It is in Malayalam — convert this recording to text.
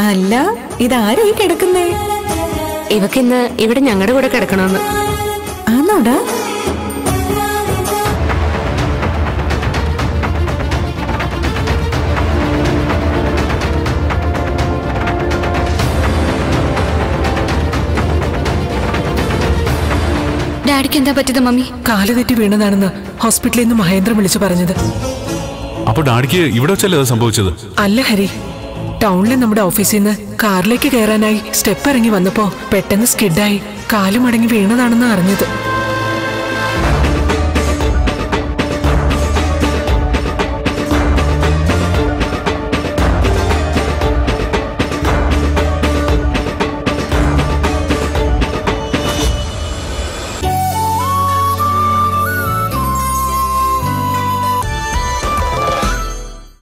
അല്ല ഇതാരായി കിടക്കുന്നേ ഇവക്കിന്ന് ഇവിടെ ഞങ്ങളുടെ കൂടെ കിടക്കണമെന്ന് ആന്നോടാ ഡാഡിക്ക് എന്താ പറ്റിയത് മമ്മി കാല് തെറ്റി വീണതാണെന്ന് ഹോസ്പിറ്റലിൽ നിന്ന് മഹേന്ദ്രൻ വിളിച്ചു പറഞ്ഞത് അപ്പൊ ഡാഡിക്ക് ഇവിടെ വെച്ചല്ലേ അത് സംഭവിച്ചത് അല്ല ഹരി ടൗണിലെ നമ്മുടെ ഓഫീസിൽ നിന്ന് കാറിലേക്ക് കയറാനായി സ്റ്റെപ്പ് ഇറങ്ങി വന്നപ്പോ പെട്ടെന്ന് സ്കിഡായി കാല് മടങ്ങി വീണതാണെന്ന് അറിഞ്ഞത്